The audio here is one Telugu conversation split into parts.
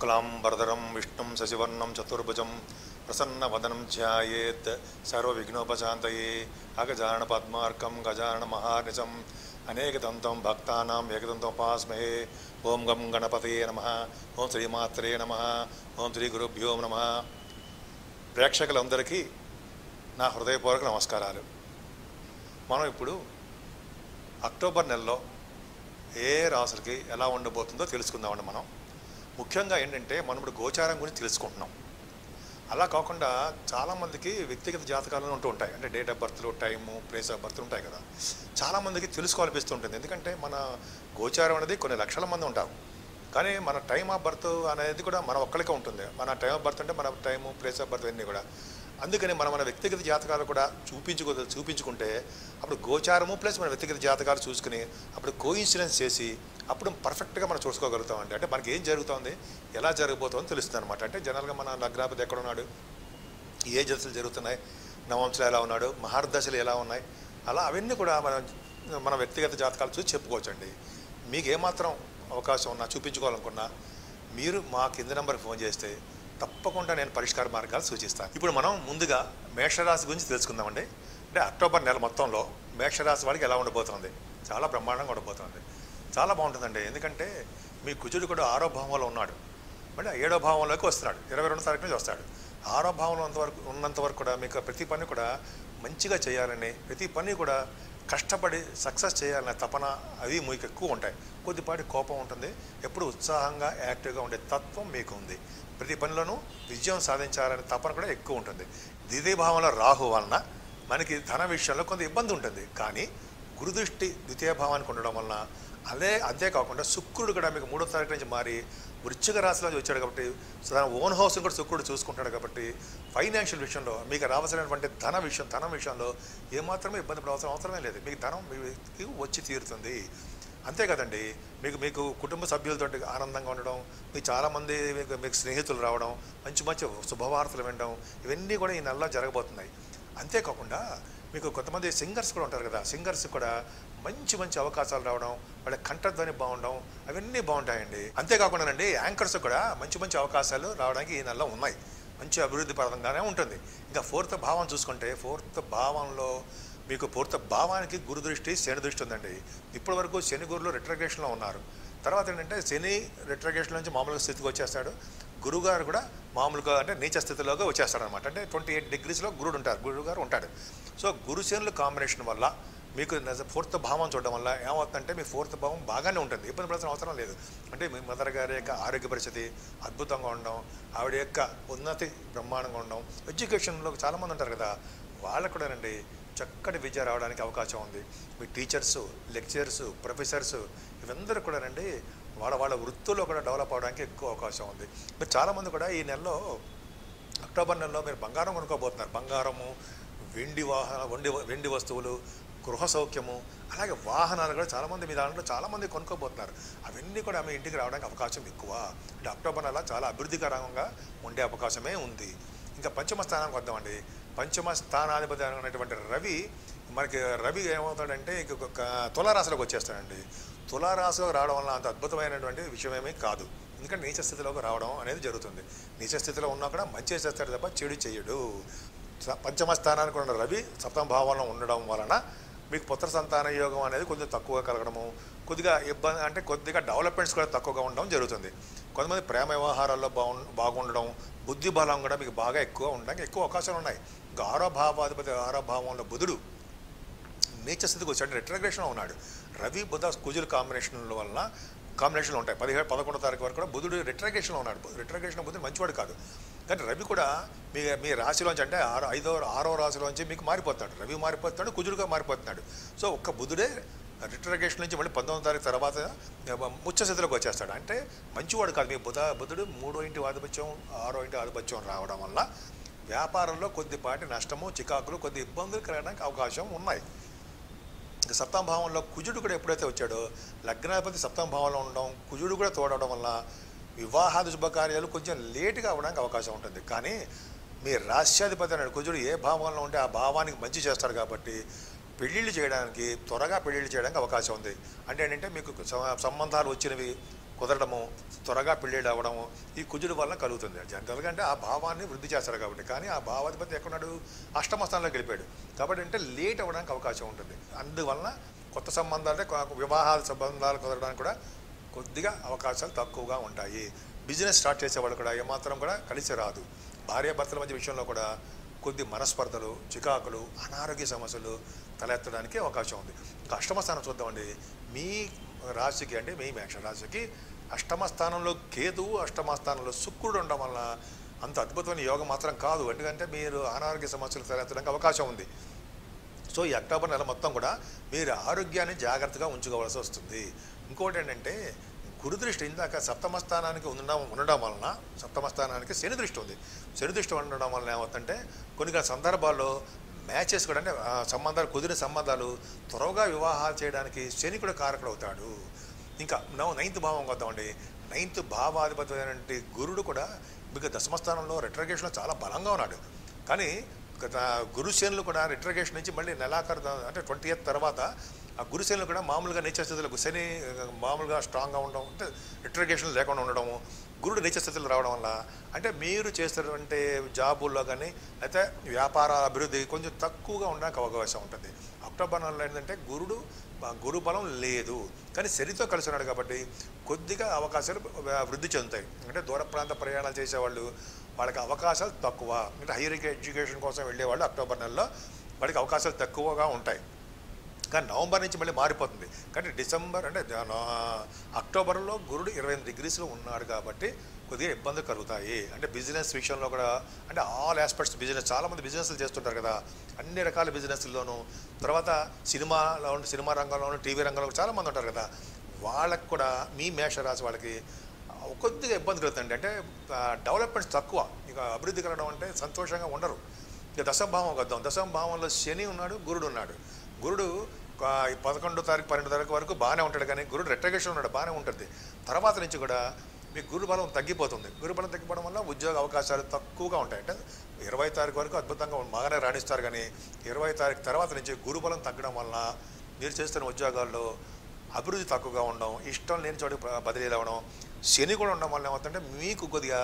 శుక్లాంబరధరం విష్ణుం శశివర్ణం చతుర్భుజం ప్రసన్నవదనం ధ్యాయేత్ సర్వవిఘ్నోపశాంతయే అగజానన పద్మార్కం గజానన మహానిజం అనేకదంతం భక్తానాం ఏకదంతం ఉపాస్మహే ఓం గం గణపతయే నమ ఓం శ్రీమాత్రే నమ ఓం శ్రీ గురుభ్యో నమ ప్రేక్షకులందరికీ నా హృదయపూర్వక నమస్కారాలు మనం ఇప్పుడు అక్టోబర్ నెలలో ఏ రాసులకి ఎలా ఉండబోతుందో తెలుసుకుందామండి మనం ముఖ్యంగా ఏంటంటే మనం ఇప్పుడు గోచారం గురించి తెలుసుకుంటున్నాం అలా కాకుండా చాలామందికి వ్యక్తిగత జాతకాలు ఉంటూ ఉంటాయి అంటే డేట్ ఆఫ్ బర్త్లు టైము ప్లేస్ ఆఫ్ బర్త్ ఉంటాయి కదా చాలామందికి తెలుసుకోవాలనిపిస్తుంటుంది ఎందుకంటే మన గోచారం అనేది కొన్ని లక్షల మంది ఉంటారు కానీ మన టైం ఆఫ్ బర్త్ అనేది కూడా మన ఒక్కరికే ఉంటుంది మన టైం ఆఫ్ బర్త్ అంటే మన టైము ప్లేస్ ఆఫ్ బర్త్ అన్నీ కూడా అందుకని మన మన వ్యక్తిగత జాతకాలు కూడా చూపించుకో చూపించుకుంటే అప్పుడు గోచారము ప్లస్ మన వ్యక్తిగత జాతకాలు చూసుకుని అప్పుడు కోయిన్సిడెన్స్ చేసి అప్పుడు పర్ఫెక్ట్గా మనం చూసుకోగలుగుతామండి అంటే మనకి ఏం జరుగుతుంది ఎలా జరగబోతుందో తెలుస్తుంది అనమాట అంటే జనరల్గా మన లగ్నాపతి ఎక్కడ ఉన్నాడు ఏ దశలు జరుగుతున్నాయి నవంశలు ఎలా ఉన్నాడు మహార్దశలు ఎలా ఉన్నాయి అలా అవన్నీ కూడా మనం మన వ్యక్తిగత జాతకాలు చూసి చెప్పుకోవచ్చండి మీకు ఏమాత్రం అవకాశం ఉన్నా చూపించుకోవాలనుకున్నా మీరు మా కింద నెంబర్కి ఫోన్ చేస్తే తప్పకుండా నేను పరిష్కార మార్గాలు సూచిస్తాను ఇప్పుడు మనం ముందుగా మేషరాశి గురించి తెలుసుకుందామండి అంటే అక్టోబర్ నెల మొత్తంలో మేషరాశి వాడికి ఎలా ఉండబోతుంది చాలా బ్రహ్మాండంగా ఉండబోతుంది చాలా బాగుంటుందండి ఎందుకంటే మీ కుజుడు కూడా ఆరో భావంలో ఉన్నాడు మళ్ళీ ఏడో భావంలోకి వస్తున్నాడు ఇరవై రెండు తారీఖు నుంచి వస్తాడు ఆరో భావంలో ఉన్నంతవరకు ఉన్నంత వరకు కూడా మీకు ప్రతి పని కూడా మంచిగా చేయాలని ప్రతి పని కూడా కష్టపడి సక్సెస్ చేయాలనే తపన అవి మీకు ఎక్కువ ఉంటాయి కొద్దిపాటి కోపం ఉంటుంది ఎప్పుడు ఉత్సాహంగా యాక్టివ్గా ఉండే తత్వం మీకు ఉంది ప్రతి పనిలోనూ విజయం సాధించాలనే తపన కూడా ఎక్కువ ఉంటుంది ద్వితీయ భావంలో రాహు వలన మనకి ధన విషయంలో కొంత ఇబ్బంది ఉంటుంది కానీ గురుదృష్టి ద్వితీయ భావానికి ఉండడం వలన అదే అంతేకాకుండా శుక్రుడు కూడా మీకు మూడో తారీఖు నుంచి మారి వృశ్చిక రాశిలో నుంచి వచ్చాడు కాబట్టి సో తన ఓన్ హౌస్ని కూడా శుక్రుడు చూసుకుంటాడు కాబట్టి ఫైనాన్షియల్ విషయంలో మీకు రావాల్సినటువంటి ధన విషయం ధనం విషయంలో ఏమాత్రమే ఇబ్బంది పడవలసిన అవసరమే లేదు మీకు ధనం మీకు వచ్చి తీరుతుంది అంతే కదండి మీకు మీకు కుటుంబ సభ్యులతో ఆనందంగా ఉండడం మీకు చాలామంది మీకు మీకు స్నేహితులు రావడం మంచి మంచి శుభవార్తలు వినడం ఇవన్నీ కూడా ఈ నెలలో జరగబోతున్నాయి అంతేకాకుండా మీకు కొంతమంది సింగర్స్ కూడా ఉంటారు కదా సింగర్స్ కూడా మంచి మంచి అవకాశాలు రావడం వాళ్ళ కంఠధ్వని బాగుండడం అవన్నీ బాగుంటాయండి అంతేకాకుండానండి యాంకర్స్ కూడా మంచి మంచి అవకాశాలు రావడానికి ఈ నెలలో ఉన్నాయి మంచి అభివృద్ధి పరంగానే ఉంటుంది ఇంకా ఫోర్త్ భావం చూసుకుంటే ఫోర్త్ భావంలో మీకు ఫోర్త్ భావానికి గురు దృష్టి శని దృష్టి ఉందండి ఇప్పటి వరకు శని గురులు రిట్రగేషన్లో ఉన్నారు తర్వాత ఏంటంటే శని రిట్రగేషన్ నుంచి మామూలుగా స్థితికి వచ్చేస్తాడు గురుగారు కూడా మామూలుగా అంటే నీచ స్థితిలోకి వచ్చేస్తాడు అనమాట అంటే ట్వంటీ ఎయిట్ డిగ్రీస్లో గురుడు ఉంటారు గురుగారు ఉంటాడు సో గురు శనుల కాంబినేషన్ వల్ల మీకు ఫోర్త్ భావం చూడడం వల్ల ఏమవుతుందంటే మీ ఫోర్త్ భావం బాగానే ఉంటుంది ఇబ్బంది పడాల్సిన అవసరం లేదు అంటే మీ మదర్ గారి యొక్క ఆరోగ్య పరిస్థితి అద్భుతంగా ఉండడం ఆవిడ యొక్క ఉన్నతి బ్రహ్మాండంగా ఉండడం ఎడ్యుకేషన్లో చాలామంది ఉంటారు కదా వాళ్ళకు కూడానండి చక్కటి విద్య రావడానికి అవకాశం ఉంది మీ టీచర్స్ లెక్చరర్స్ ప్రొఫెసర్స్ ఇవందరూ కూడానండి వాళ్ళ వాళ్ళ వృత్తుల్లో కూడా డెవలప్ అవడానికి ఎక్కువ అవకాశం ఉంది మీరు చాలామంది కూడా ఈ నెలలో అక్టోబర్ నెలలో మీరు బంగారం కొనుక్కోబోతున్నారు బంగారము వెండి వాహన వెండి వెండి వస్తువులు గృహ సౌఖ్యము అలాగే వాహనాలు కూడా చాలామంది మీ దాంట్లో చాలామంది కొనుక్కోబోతున్నారు అవన్నీ కూడా మీ ఇంటికి రావడానికి అవకాశం ఎక్కువ అంటే అక్టోబర్ నెల చాలా అభివృద్ధికరంగా ఉండే అవకాశమే ఉంది ఇంకా పంచమ స్థానానికి వద్దామండి పంచమ స్థానాధిపతి అనేటువంటి రవి మనకి రవి ఏమవుతాడంటే ఇక ఒక తులారాశిలోకి వచ్చేస్తాడండి తులారాశిలోకి రావడం వల్ల అంత అద్భుతమైనటువంటి విషయం ఏమీ కాదు ఎందుకంటే నీచ స్థితిలోకి రావడం అనేది జరుగుతుంది నీచ స్థితిలో ఉన్నా కూడా మంచి చేస్తాడు తప్ప చెడు చేయడు స- పంచమ స్థానానికి ఉన్న రవి సప్తమ భావంలో ఉండడం వలన మీకు పుత్ర సంతాన యోగం అనేది కొంచెం తక్కువగా కలగడము కొద్దిగా ఇబ్బంది అంటే కొద్దిగా డెవలప్మెంట్స్ కూడా తక్కువగా ఉండడం జరుగుతుంది కొంతమంది ప్రేమ వ్యవహారాల్లో బాగు బాగుండడం బుద్ధి బలం కూడా మీకు బాగా ఎక్కువ ఉండడానికి ఎక్కువ అవకాశాలు ఉన్నాయి ఇంకా ఆరో భావాధిపతి ఆరో భావంలో బుధుడు నీచ స్థితికి వచ్చాడు రిట్రగ్రేషన్లో ఉన్నాడు రవి బుధ కుజుల కాంబినేషన్ల వలన కాంబినేషన్లు ఉంటాయి పదిహేడు పదకొండో తారీఖు వరకు కూడా బుధుడు రిట్రగేషన్లో ఉన్నాడు రిట్రగేషన్ బుధుడు మంచివాడు కాదు కానీ రవి కూడా మీ మీ రాశిలోంచి అంటే ఆరో ఐదో ఆరో రాశిలోంచి మీకు మారిపోతాడు రవి మారిపోతున్నాడు కుజుడుగా మారిపోతున్నాడు సో ఒక్క బుధుడే రిట్రగేషన్ నుంచి మళ్ళీ పంతొమ్మిదో తారీఖు తర్వాత ముచ్చ స్థితిలోకి వచ్చేస్తాడు అంటే మంచివాడు కాదు మీ బుధ బుధుడు మూడో ఇంటి ఆధిపత్యం ఆరో ఇంటి ఆధిపత్యం రావడం వల్ల వ్యాపారంలో కొద్దిపాటి నష్టము చికాకులు కొద్ది ఇబ్బందులు కలగడానికి అవకాశం ఉన్నాయి ఇంకా సప్తమ భావంలో కుజుడు కూడా ఎప్పుడైతే వచ్చాడో లగ్నాధిపతి సప్తమ భావంలో ఉండడం కుజుడు కూడా తోడవడం వల్ల వివాహాది శుభకార్యాలు కొంచెం లేటుగా అవ్వడానికి అవకాశం ఉంటుంది కానీ మీ రాష్ట్రాధిపతి అనే కుజుడు ఏ భావంలో ఉంటే ఆ భావానికి మంచి చేస్తాడు కాబట్టి పెళ్ళిళ్ళు చేయడానికి త్వరగా పెళ్ళిళ్ళు చేయడానికి అవకాశం ఉంది అంటే ఏంటంటే మీకు స- సంబంధాలు వచ్చినవి కుదరడము త్వరగా పెళ్ళిళ్ళు అవ్వడము ఈ కుజుడు వల్ల కలుగుతుంది జనరల్గా అంటే ఆ భావాన్ని వృద్ధి చేస్తారు కాబట్టి కానీ ఆ భావాధిపతి ఎక్కడున్నాడు అష్టమ స్థానంలోకి వెళ్ళిపోయాడు కాబట్టి అంటే లేట్ అవ్వడానికి అవకాశం ఉంటుంది అందువలన కొత్త సంబంధాలు అంటే కొ- వివాహాల సంబంధాలు కుదరడానికి కూడా కొద్దిగా అవకాశాలు తక్కువగా ఉంటాయి బిజినెస్ స్టార్ట్ చేసేవాళ్ళు కూడా ఏమాత్రం కూడా కలిసి రాదు భార్యాభర్తల మధ్య విషయంలో కూడా కొద్ది మనస్పర్ధలు చికాకులు అనారోగ్య సమస్యలు తలెత్తడానికి అవకాశం ఉంది ఇంకా అష్టమ స్థానం చూద్దామండి మీ రాశికి అంటే మీ మేష రాశికి అష్టమ స్థానంలో కేతువు అష్టమ స్థానంలో శుక్రుడు ఉండడం వల్ల అంత అద్భుతమైన యోగం మాత్రం కాదు ఎందుకంటే మీరు అనారోగ్య సమస్యలు తలెత్తడానికి అవకాశం ఉంది సో ఈ అక్టోబర్ నెల మొత్తం కూడా మీరు ఆరోగ్యాన్ని జాగ్రత్తగా ఉంచుకోవాల్సి వస్తుంది ఇంకోటి ఏంటంటే గురు దృష్టి ఇందాక సప్తమ స్థానానికి ఉండడం ఉండడం వలన సప్తమ స్థానానికి శని దృష్టి ఉంది శని దృష్టి ఉండడం వలన ఏమవుతుందంటే కొన్ని కొన్ని సందర్భాల్లో మ్యాచెస్ కూడా అంటే ఆ, సంబంధాలు కుదిరిన సంబంధాలు త్వరగా వివాహాలు చేయడానికి శని కూడా కారకుడు అవుతాడు ఇంకా నవ నైన్త్ భావం వద్దామండి నైన్త్ భావాధిపతి అయినటువంటి గురుడు కూడా మీకు దశమస్థానంలో రెట్రగేషన్లో చాలా బలంగా ఉన్నాడు కానీ గత గురుశనులు కూడా రిట్రగేషన్ నుంచి మళ్ళీ నెలాఖరు దా- అంటే ట్వంటీ ఎయిత్ తర్వాత ఆ గురుశనులు కూడా మామూలుగా నీచ స్థితిలో శని ఆ, మామూలుగా స్ట్రాంగ్గా ఉండడం అంటే రిట్రగేషన్ లేకుండా ఉండడము గురుడు నీచ స్థితిలో రావడం వల్ల అంటే మీరు చేస్తున్నటువంటి జాబుల్లో కానీ అయితే వ్యాపార అభివృద్ధి కొంచెం తక్కువగా ఉండడానికి అవకాశం ఉంటుంది అక్టోబర్ నెలలో ఏంటంటే గురుడు ఆ, గురు బలం లేదు కానీ శనితో కలిసి ఉన్నాడు కాబట్టి కొద్దిగా అవకాశాలు ఆ, వృద్ధి చెందుతాయి అంటే దూర ప్రాంత ప్రయాణాలు చేసేవాళ్ళు వాళ్ళకి అవకాశాలు తక్కువ అంటే హైయర్ ఎడ్యుకేషన్ కోసం వెళ్ళేవాళ్ళు అక్టోబర్ నెలలో వాళ్ళకి అవకాశాలు తక్కువగా ఉంటాయి కానీ నవంబర్ నుంచి మళ్ళీ మారిపోతుంది కానీ డిసెంబర్ అంటే జ- నా- అక్టోబర్లో గురుడు ఇరవై ఎనిమిది డిగ్రీస్లో ఉన్నాడు కాబట్టి కొద్దిగా ఇబ్బందులు కలుగుతాయి అంటే బిజినెస్ విషయంలో కూడా అంటే ఆల్ ఆస్పెక్ట్స్ బిజినెస్ చాలామంది బిజినెస్లు చేస్తుంటారు కదా అన్ని రకాల బిజినెస్ల్లోనూ తర్వాత సినిమాలో సినిమా రంగంలోను టీవీ రంగంలో చాలామంది ఉంటారు కదా వాళ్ళకు కూడా మీ మేషరాశి వాళ్ళకి కొద్దిగా ఇబ్బంది కలుగుతుంది అంటే డెవలప్మెంట్స్ తక్కువ ఇక అభివృద్ధి కలగడం అంటే సంతోషంగా ఉండరు ఇక దశభావం వద్దాం దశభావంలో శని ఉన్నాడు గురుడు ఉన్నాడు గురుడు ఆ, ఈ పదకొండో తారీఖు పన్నెండు తారీఖు వరకు బాగానే ఉంటాడు కానీ గురుడు రెట్రగేషన్ ఉన్నాడు బాగానే ఉంటుంది తర్వాత నుంచి కూడా మీ గురు బలం తగ్గిపోతుంది గురు బలం తగ్గిపోవడం వల్ల ఉద్యోగ అవకాశాలు తక్కువగా ఉంటాయి అంటే ఇరవై తారీఖు వరకు అద్భుతంగా బాగానే రాణిస్తారు కానీ ఇరవై తారీఖు తర్వాత నుంచి గురు బలం తగ్గడం వల్ల మీరు చేస్తున్న ఉద్యోగాల్లో అభివృద్ధి తక్కువగా ఉండడం ఇష్టం లేని చోటు బదిలీలు అవ్వడం శని కూడా ఉండడం వల్ల ఏమవుతుందంటే మీకు కొద్దిగా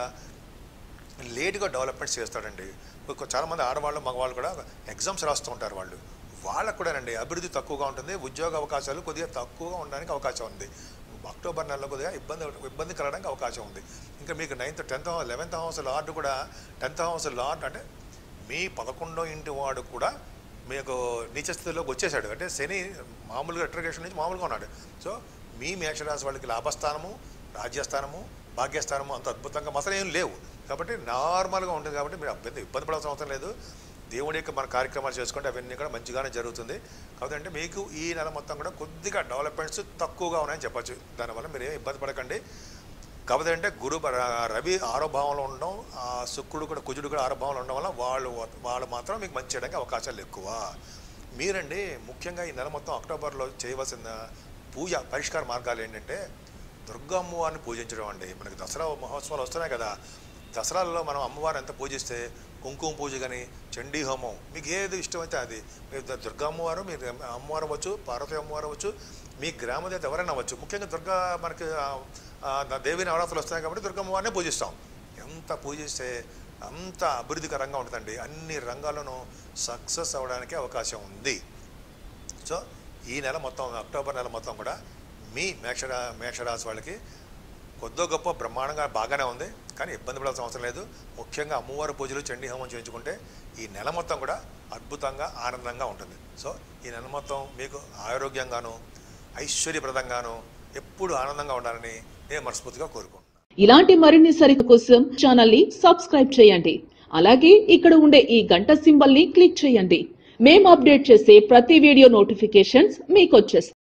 లేట్గా డెవలప్మెంట్స్ చేస్తాడండి కొ- చాలామంది ఆడవాళ్ళు మగవాళ్ళు కూడా ఎగ్జామ్స్ రాస్తూ ఉంటారు వాళ్ళు వాళ్ళకు కూడానండి అభివృద్ధి తక్కువగా ఉంటుంది ఉద్యోగ అవకాశాలు కొద్దిగా తక్కువగా ఉండడానికి అవకాశం ఉంది అక్టోబర్ నెలలో కొద్దిగా ఇబ్బంది ఇబ్బంది కలగడానికి అవకాశం ఉంది ఇంకా మీకు ninth tenth eleventh house lord కూడా టెన్త్ హౌస్ లార్డ్ అంటే మీ పదకొండో ఇంటి వాడు కూడా మీకు నీచ స్థితిలోకి వచ్చేసాడు అంటే శని మామూలుగా రిట్రగేషన్ నుంచి మామూలుగా ఉన్నాడు సో మీ మేషరాశి వాళ్ళకి లాభస్థానము రాజ్యస్థానము భాగ్యస్థానము అంత అద్భుతంగా అసలు ఏం లేవు కాబట్టి నార్మల్గా ఉంటుంది కాబట్టి మీరు ఇబ్బంది ఇబ్బంది పడాల్సిన అవసరం లేదు దేవుడి యొక్క మన కార్యక్రమాలు చేసుకుంటే అవన్నీ కూడా మంచిగానే జరుగుతుంది కాబట్టి అంటే మీకు ఈ నెల మొత్తం కూడా కొద్దిగా డెవలప్మెంట్స్ తక్కువగా ఉన్నాయని చెప్పొచ్చు దానివల్ల మీరు ఏం ఇబ్బంది పడకండి కాకపోతే అంటే గురు ర- రవి ఆరో భావంలో ఉండడం ఆ శుక్రుడు కూడా కుజుడు కూడా ఆరో భావంలో ఉండడం వల్ల వాళ్ళు వాళ్ళు మాత్రం మీకు మంచి చేయడానికి అవకాశాలు ఎక్కువ మీరండి ముఖ్యంగా ఈ నెల మొత్తం అక్టోబర్లో చేయవలసిన పూజ పరిష్కార మార్గాలు ఏంటంటే దుర్గా అమ్మవారిని పూజించడం అండి మనకి దసరా మహోత్సవాలు వస్తున్నాయి కదా దసరాలలో మనం అమ్మవారిని ఎంత పూజిస్తే కుంకుమ పూజ కానీ చండీ హోమం మీకు ఏది ఇష్టమైతే అది మీరు ద- దుర్గా అమ్మవారు మీరు అమ్మవారు అవ్వచ్చు పార్వతీ అమ్మవారు అవ్వచ్చు మీ గ్రామ దేవత ఎవరైనా అవ్వచ్చు ముఖ్యంగా దుర్గా మనకి ఆ, ఆ, దేవి నవరాత్రులు వస్తున్నాయి కాబట్టి దుర్గా అమ్మవారినే పూజిస్తాం ఎంత పూజిస్తే అంత అభివృద్ధికరంగా ఉంటుందండి అన్ని రంగాల్లోనూ సక్సెస్ అవ్వడానికి అవకాశం ఉంది సో ఈ నెల మొత్తం అక్టోబర్ నెల మొత్తం కూడా మీ మేషరా మేషరాశి వాళ్ళకి కొద్దో గొప్ప బ్రహ్మాండంగా బాగానే ఉంది కానీ ఇబ్బంది పడాల్సిన అవసరం లేదు ముఖ్యంగా అమ్మవారి పూజలు చండీ హోమం చేయించుకుంటే ఈ నెల మొత్తం కూడా అద్భుతంగా ఆనందంగా ఉంటుంది సో ఈ నెల మొత్తం మీకు ఆరోగ్యంగాను ఐశ్వర్యప్రదంగాను ఎప్పుడు ఆనందంగా ఉండాలని నేను మనస్ఫూర్తిగా కోరుకుంటున్నాను ఇలాంటి మరిన్ని సరికు కోసం ఛానల్ ని సబ్స్క్రైబ్ చేయండి అలాగే ఇక్కడ ఉండే ఈ గంట సింబల్ ని క్లిక్ చేయండి మేము అప్డేట్ చేసే ప్రతి వీడియో నోటిఫికేషన్స్ మీకు వచ్చేస్తాయి